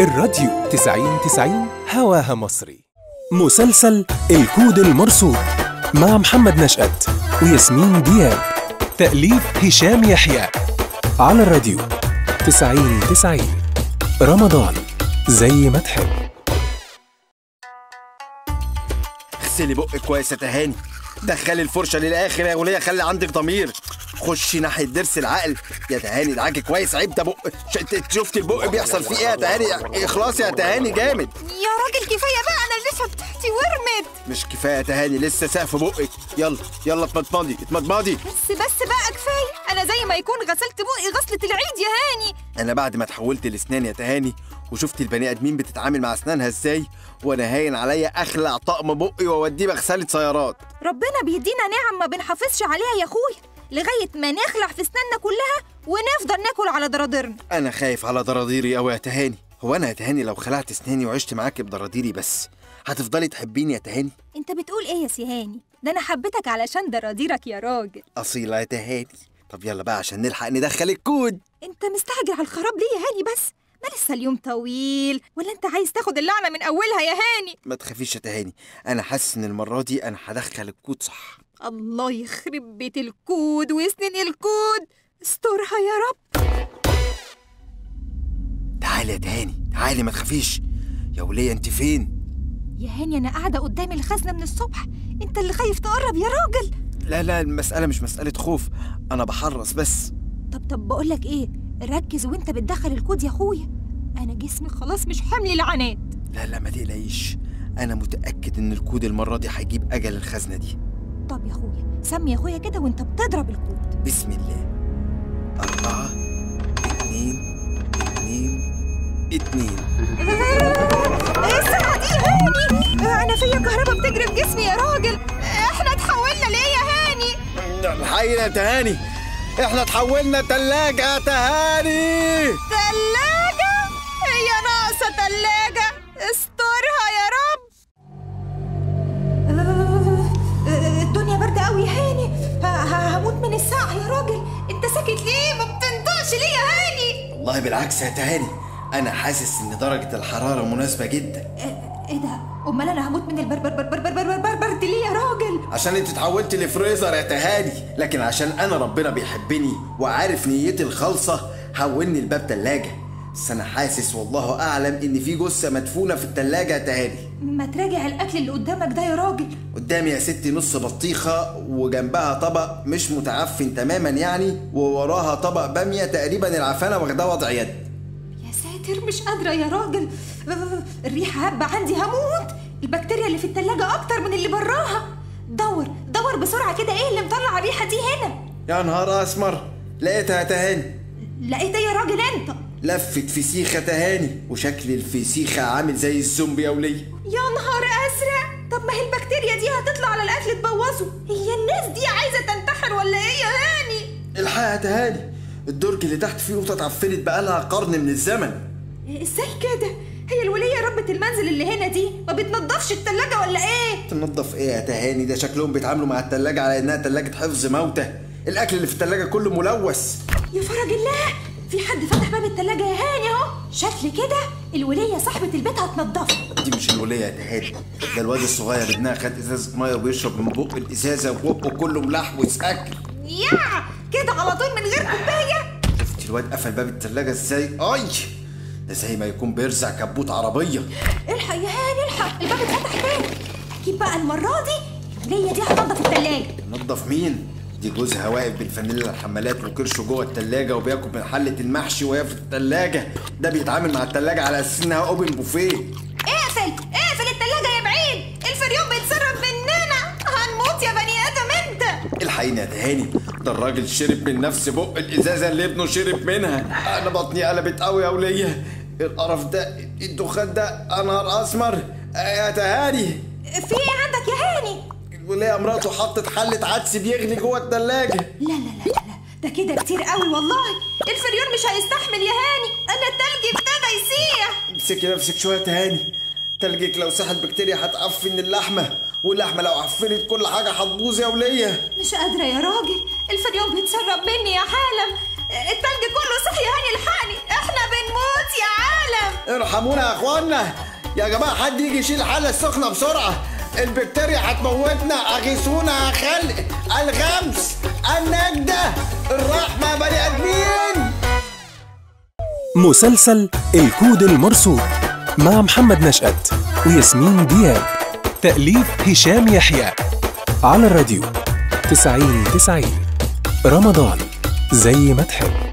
الراديو 90 90 هواها مصري مسلسل الكود المرصود مع محمد نشأت وياسمين دياب تأليف هشام يحيى على الراديو 90 90 رمضان زي ما تحب اغسلي بقك كويس يا تهاني دخلي الفرشه للاخر يا وليه خلي عندك ضمير خشي ناحيه ضرس العقل يا تهاني دعاكي كويس عيب ده بق ش- انت شفتي البق بيحصل فيه ايه يا تهاني اخلاص يا تهاني جامد يا راجل كفايه بقى انا اللثه بتاعتي ورمت مش كفايه يا تهاني لسه سقف بقك يلا يلا اتمضمضي اتمضمضي بس بس بقى كفايه انا زي ما يكون غسلت بقي غسله العيد يا هاني انا بعد ما اتحولت لاسنان يا تهاني وشفت البني ادمين بتتعامل مع اسنانها ازاي وانا هاين عليا اخلع طقم بقي واوديه بغساله سيارات ربنا بيدينا نعم ما بنحافظش عليها يا اخويا لغايه ما نخلع في اسناننا كلها ونفضل ناكل على ضرادرنا انا خايف على ضراديري قوي يا تهاني هو انا يا تهاني لو خلعت اسناني وعشت معاكي بضراديري بس هتفضلي تحبيني يا تهاني انت بتقول ايه يا سي هاني ده انا حبيتك علشان ضراديرك يا راجل اصيله يا تهاني طب يلا بقى عشان نلحق ندخل الكود انت مستعجل على الخراب ليه يا هاني بس ما لسه اليوم طويل ولا انت عايز تاخد اللعنه من اولها يا هاني ما تخافيش يا تهاني انا حاسس ان المره دي انا هدخل الكود صح الله يخرب بيت الكود وسنين الكود استرها يا رب تعالي يا تهاني تعالي ما تخافيش يا وليه انت فين يا هاني انا قاعده قدام الخزنه من الصبح انت اللي خايف تقرب يا راجل لا لا المساله مش مساله خوف انا بحرص بس طب طب بقول لك ايه ركز وانت بتدخل الكود يا اخويا انا جسمي خلاص مش حمل لعنات لا لا ما تقلقيش انا متاكد ان الكود المره دي هيجيب اجل الخزنه دي طب يا اخويا سمي يا اخويا كده وانت بتضرب الكود بسم الله أربعة اتنين اتنين اتنين ايه السرعه دي يا هاني انا فيا كهرباء بتجري في جسمي يا راجل احنا اتحولنا ليه يا هاني الحقيقة يا تهاني احنا اتحولنا تلاجة يا تهاني تلاجة هي ناقصة تلاجة استرها يا رب الدنيا باردة قوي يا هاني ه- ه- هموت من السقع يا راجل انت ساكت ليه ما بتنطقش ليه يا هاني والله بالعكس يا تهاني انا حاسس ان درجة الحرارة مناسبة جدا ايه ده امال انا هموت من البربر بربر بربر بربر برد ليه يا راجل عشان انت اتحولت لفريزر يا تهاني لكن عشان انا ربنا بيحبني وعارف نيتي الخالصة حولني الباب تلاجة بس انا حاسس والله اعلم ان في جثة مدفونة في التلاجة يا تهاني ما تراجع الاكل اللي قدامك ده يا راجل قدامي يا ستي نص بطيخة وجنبها طبق مش متعفن تماما يعني ووراها طبق بامية تقريبا العفانة واخداه وضع يد يا ساتر مش قادرة يا راجل الريحة هبة عندي هموت البكتيريا اللي في التلاجة أكتر من اللي براها دور دور بسرعة كده إيه اللي مطلع الريحة دي هنا يا نهار اسمر لقيتها يا تهاني لقيت إيه يا راجل أنت لفت فسيخة تهاني وشكل الفسيخة عامل زي الزومبي يا ولية يا نهار أزرق طب ما هي البكتيريا دي هتطلع على الأكل تبوظه هي الناس دي عايزة تنتحر ولا إيه يا هاني الحقيقة يا تهاني الدرج اللي تحت فيه قطة اتعفنت بقالها قرن من الزمن إزاي كده هي الولية ربة المنزل اللي هنا دي ما بتنضفش التلاجة ولا إيه تنضف ايه يا تهاني ده شكلهم بيتعاملوا مع التلاجة على انها تلاجة حفظ موتى الاكل اللي في التلاجة كله ملوث يا فرج الله في حد فتح باب التلاجة يا هاني اهو شكل كده الولية صاحبة البيت هتنضفها دي مش الولية يا تهاني ده الواد الصغير ابنها خد ازازة مية وبيشرب من بق الازازة وبقه كله ملحوس اكل يا كده على طول من غير كوباية شفتي الواد قفل باب التلاجة ازاي اي ده زي ما يكون بيرزع كبوت عربية الحق يا هاني الحق الباب اتفتح تاني اكيد بقى المرة دي الولية دي هتنضف التلاجة نضف مين؟ دي جوزها واقف بالفانيلا الحمالات وكرشه جوه التلاجة وبياكل من حلة المحشي وهي في التلاجة ده بيتعامل مع التلاجة على اساس انها اوبن بوفيه اقفل اقفل التلاجة يا بعيد الفريون بيتصرف مننا هنموت يا بني ادم انت الحقيني يا تهاني ده الراجل شرب من نفس بق الازازة اللي ابنه شرب منها انا بطني قلبت قوي يا ولية القرف ده الدخان ده انا نهار اسمر يا تهاني في ايه عندك يا هاني الولية مراته حطت حلة عدس بيغلي جوه التلاجة لا لا لا لا لا ده كده كتير قوي والله الفريون مش هيستحمل يا هاني انا التلج ابتدى يسيح امسكي نفسك شويه تهاني تلجك لو ساحت بكتيريا هتعفن اللحمه واللحمه لو عفنت كل حاجه هتبوظ يا وليه مش قادرة يا راجل الفريون بيتسرب مني يا حالم التلج كله صحي هاني الحقني احنا بنموت يا عالم ارحمونا يا اخوانا يا جماعه حد يجي يشيل الحله السخنه بسرعه البكتيريا هتموتنا اغيثونا يا خلق الغمس النجده الرحمه يا بني ادمين مسلسل الكود المرصود مع محمد نشأت وياسمين دياب تأليف هشام يحيى على الراديو تسعين تسعين رمضان زي ما تحب